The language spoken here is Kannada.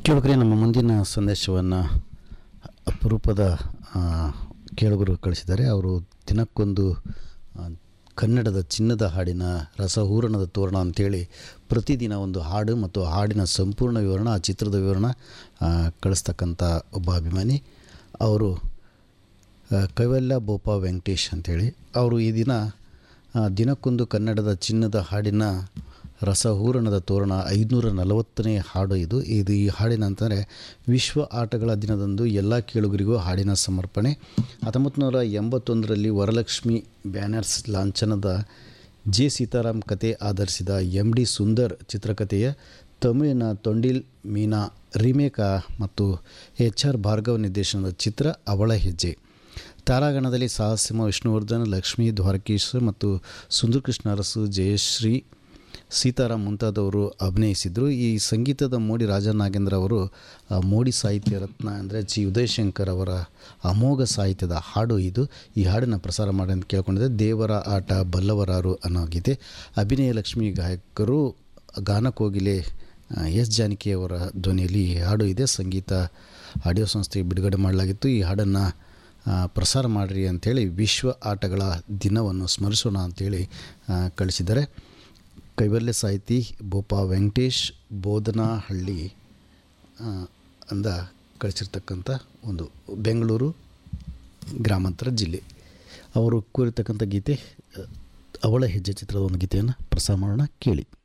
ಕೇಳುಗರೆ ನಮ್ಮ ಮುಂದಿನ ಸಂದೇಶವನ್ನು ಅಪರೂಪದ ಆ, ಕೇಳುಗರು ಕಳಿಸಿದ್ದಾರೆ ಅವರು ದಿನಕ್ಕೊಂದು ಆ, ಕನ್ನಡದ ಚಿನ್ನದ ಹಾಡಿನ ರಸಹೂರಣದ ತೋರಣ ಅಂತೇಳಿ ಪ್ರತಿದಿನ ಒಂದು ಹಾಡು ಮತ್ತು ಹಾಡಿನ ಸಂಪೂರ್ಣ ವಿವರಣ ಆ ಚಿತ್ರದ ವಿವರಣ ಆ, ಕಳಿಸ್ತಕ್ಕಂಥ ಒಬ್ಬ ಅಭಿಮಾನಿ ಅವರು ಆ, ಕೈವಲ್ಯ ಬೋಪ ವೆಂಕಟೇಶ್ ಅಂಥೇಳಿ ಅವರು ಈ ದಿನ ಆ, ದಿನಕ್ಕೊಂದು ಕನ್ನಡದ ಚಿನ್ನದ ಹಾಡಿನ ರಸಹೂರಣದ ತೋರಣ ಐದುನೂರ ನಲವತ್ತನೇ ಹಾಡು ಇದು ಇದು ಈ ಹಾಡಿನ ಅಂತಂದರೆ ವಿಶ್ವ ಆಟಗಳ ದಿನದಂದು ಎಲ್ಲ ಕೇಳುಗರಿಗೂ ಹಾಡಿನ ಸಮರ್ಪಣೆ ಹತ್ತೊಂಬತ್ತು ನೂರ ಎಂಬತ್ತೊಂದರಲ್ಲಿ ವರಲಕ್ಷ್ಮಿ ಬ್ಯಾನರ್ಸ್ ಲಾಂಛನದ ಜೆ ಸೀತಾರಾಮ್ ಕತೆ ಆಧರಿಸಿದ ಎಂ ಡಿ ಸುಂದರ್ ಚಿತ್ರಕಥೆಯ ತಮಿಳಿನ ತೊಂಡಿಲ್ ಮೀನಾ ರೀಮೇಕ ಮತ್ತು ಎಚ್ ಆರ್ ಭಾರ್ಗವ್ ನಿರ್ದೇಶನದ ಚಿತ್ರ ಅವಳ ಹೆಜ್ಜೆ ತಾರಾಗಣದಲ್ಲಿ ಸಾಹಸಿಂಹ ವಿಷ್ಣುವರ್ಧನ್ ಲಕ್ಷ್ಮೀ ದ್ವಾರಕೀಶ್ ಮತ್ತು ಸುಂದರ್ ಕೃಷ್ಣ ಅರಸು ಜಯಶ್ರೀ ಸೀತಾರಾಮ್ ಮುಂತಾದವರು ಅಭಿನಯಿಸಿದರು ಈ ಸಂಗೀತದ ಮೋಡಿ ರಾಜನಾಗೇಂದ್ರ ಅವರು ಆ, ಮೋಡಿ ಸಾಹಿತ್ಯ ರತ್ನ ಅಂದರೆ ಜಿ ಉದಯಶಂಕರ್ ಅವರ ಅಮೋಘ ಸಾಹಿತ್ಯದ ಹಾಡು ಇದು ಈ ಹಾಡನ್ನು ಪ್ರಸಾರ ಮಾಡಿ ಅಂತ ಕೇಳ್ಕೊಂಡಿದ್ದೆ ದೇವರ ಆಟ ಬಲ್ಲವರಾರು ಅನ್ನೋ ಗೀತೆ ಅಭಿನಯ ಲಕ್ಷ್ಮಿ ಗಾಯಕರು ಗಾನಕೋಗಿಲೆ ಆ, ಎಸ್ ಜಾನಕಿಯವರ ಧ್ವನಿಯಲ್ಲಿ ಈ ಹಾಡು ಇದೆ ಸಂಗೀತ ಆಡಿಯೋ ಸಂಸ್ಥೆಗೆ ಬಿಡುಗಡೆ ಮಾಡಲಾಗಿತ್ತು ಈ ಹಾಡನ್ನು ಆ, ಪ್ರಸಾರ ಮಾಡಿರಿ ಅಂಥೇಳಿ ವಿಶ್ವ ಆಟಗಳ ದಿನವನ್ನು ಸ್ಮರಿಸೋಣ ಅಂಥೇಳಿ ಆ, ಕಳಿಸಿದ್ದಾರೆ ಕೈವಲ್ಯ ಸಾಹಿತಿ ಬೋಪ ವೆಂಕಟೇಶ್ ಬೋಧನಹಳ್ಳಿ ಆ, ಅಂದ ಕಳಿಸಿರ್ತಕ್ಕಂಥ ಒಂದು ಬೆಂಗಳೂರು ಗ್ರಾಮಾಂತರ ಜಿಲ್ಲೆ ಅವರು ಕೂರಿರ್ತಕ್ಕಂಥ ಗೀತೆ ಆ, ಅವಳ ಹೆಜ್ಜೆ ಚಿತ್ರದ ಒಂದು ಗೀತೆಯನ್ನು ಪ್ರಸಾರ ಮಾಡೋಣ ಕೇಳಿ